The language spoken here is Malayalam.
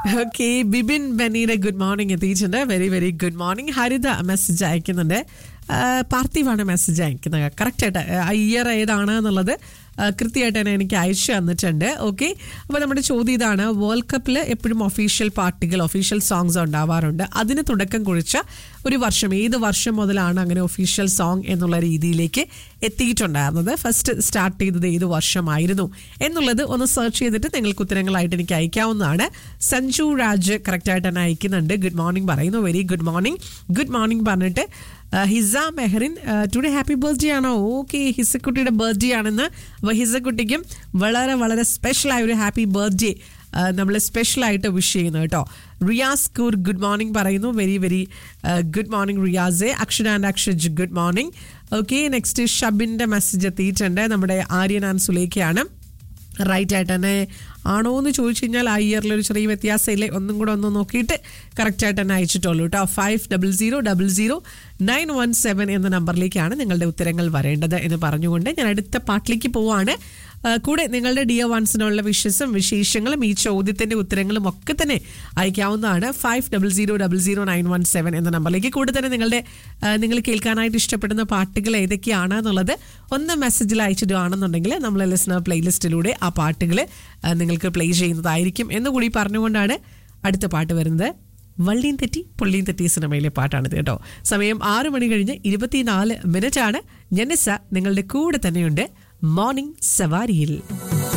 okay Bibin Baneena good morning എത്തിയിട്ടുണ്ട് very very good morning Haritha message അയക്കുന്നുണ്ട് ആ, പാർത്ഥിവാണ് മെസ്സേജ് അയക്കുന്നത് കറക്റ്റായിട്ട് ഇയർ ഏതാണ് എന്നുള്ളത് ആ, കൃത്യമായിട്ട് തന്നെ എനിക്ക് അയച്ചു തന്നിട്ടുണ്ട് ഓക്കെ അപ്പോൾ നമ്മുടെ ചോദ്യം ഇതാണ് വേൾഡ് കപ്പിൽ എപ്പോഴും ഒഫീഷ്യൽ പാർട്ടികൾ ഒഫീഷ്യൽ സോങ്സ് ഉണ്ടാവാറുണ്ട് അതിന് തുടക്കം കുറിച്ച ഒരു വർഷം ഏത് വർഷം മുതലാണ് അങ്ങനെ ഒഫീഷ്യൽ സോങ് എന്നുള്ള രീതിയിലേക്ക് എത്തിയിട്ടുണ്ടായിരുന്നത് ഫസ്റ്റ് സ്റ്റാർട്ട് ചെയ്തത് ഏത് വർഷമായിരുന്നു എന്നുള്ളത് ഒന്ന് സെർച്ച് ചെയ്തിട്ട് നിങ്ങൾക്ക് ഉത്തരങ്ങളായിട്ട് എനിക്ക് അയക്കാവുന്നതാണ് സഞ്ജു രാജ് കറക്റ്റായിട്ട് തന്നെ അയക്കുന്നുണ്ട് ഗുഡ് മോർണിംഗ് പറയുന്നു very good morning good morning പറഞ്ഞിട്ട് ആ, Hisa Mehrin today happy birthday ആണോ ഓക്കെ ഹിസക്കുട്ടിയുടെ ബർത്ത്ഡേ ആണെന്ന് അപ്പോൾ ഹിസക്കുട്ടിക്കും വളരെ വളരെ സ്പെഷ്യലായ ഒരു ഹാപ്പി ബർത്ത്ഡേ നമ്മൾ സ്പെഷ്യലായിട്ട് വിഷ് ചെയ്യുന്നു കേട്ടോ റിയാസ് കൂർ ഗുഡ് മോർണിംഗ് പറയുന്നു വെരി വെരി ഗുഡ് മോർണിംഗ് റിയാസെ Akshara and Akshaj good morning okay next ഷബിൻ്റെ മെസ്സേജ് എത്തിയിട്ടുണ്ട് നമ്മുടെ ആര്യൻ ആൻഡ് സുലേഖയാണ് റൈറ്റ് ആയിട്ട് തന്നെ ആണോ എന്ന് ചോദിച്ചു കഴിഞ്ഞാൽ ആ ഇയറിൽ ഒരു ചെറിയ വ്യത്യാസമില്ലേ ഒന്നും കൂടെ ഒന്ന് നോക്കിയിട്ട് കറക്റ്റ് ആയിട്ട് തന്നെ അയച്ചിട്ടുള്ളൂ കേട്ടോ five double zero double zero nine one seven എന്ന നമ്പറിലേക്കാണ് നിങ്ങളുടെ ഉത്തരങ്ങൾ വരേണ്ടത് എന്ന് പറഞ്ഞുകൊണ്ട് ഞാൻ അടുത്ത പാട്ടിലേക്ക് പോവാണ് ആ, കൂടെ നിങ്ങളുടെ ഡിയർ വൺസിനുള്ള വിഷസും വിശേഷങ്ങളും ഈ ചോദ്യത്തിന്റെ ഉത്തരങ്ങളും ഒക്കെ തന്നെ അയക്കാവുന്നതാണ് five double zero double zero nine one seven എന്ന നമ്പറിലേക്ക് കൂടെ തന്നെ നിങ്ങളുടെ ആ, നിങ്ങൾ കേൾക്കാനായിട്ട് ഇഷ്ടപ്പെടുന്ന പാട്ടുകൾ ഏതൊക്കെയാണ് എന്നുള്ളത് ഒന്ന് മെസ്സേജിൽ അയച്ചിടുകയാണെന്നുണ്ടെങ്കിൽ നമ്മൾ ലിസ്ണർ പ്ലേലിസ്റ്റിലൂടെ ആ പാട്ടുകൾ നിങ്ങൾക്ക് പ്ലേ ചെയ്യുന്നതായിരിക്കും എന്നുകൂടി പറഞ്ഞുകൊണ്ടാണ് അടുത്ത പാട്ട് വരുന്നത് വള്ളിയും തെറ്റി പുള്ളിയും തെറ്റി സിനിമയിലെ പാട്ടാണിത് കേട്ടോ സമയം ആറ് മണി കഴിഞ്ഞ് ഇരുപത്തിനാല് മിനിറ്റ് ആണ് ജനസ നിങ്ങളുടെ കൂടെ തന്നെയുണ്ട് മോർണിംഗ് സവാരിയിൽ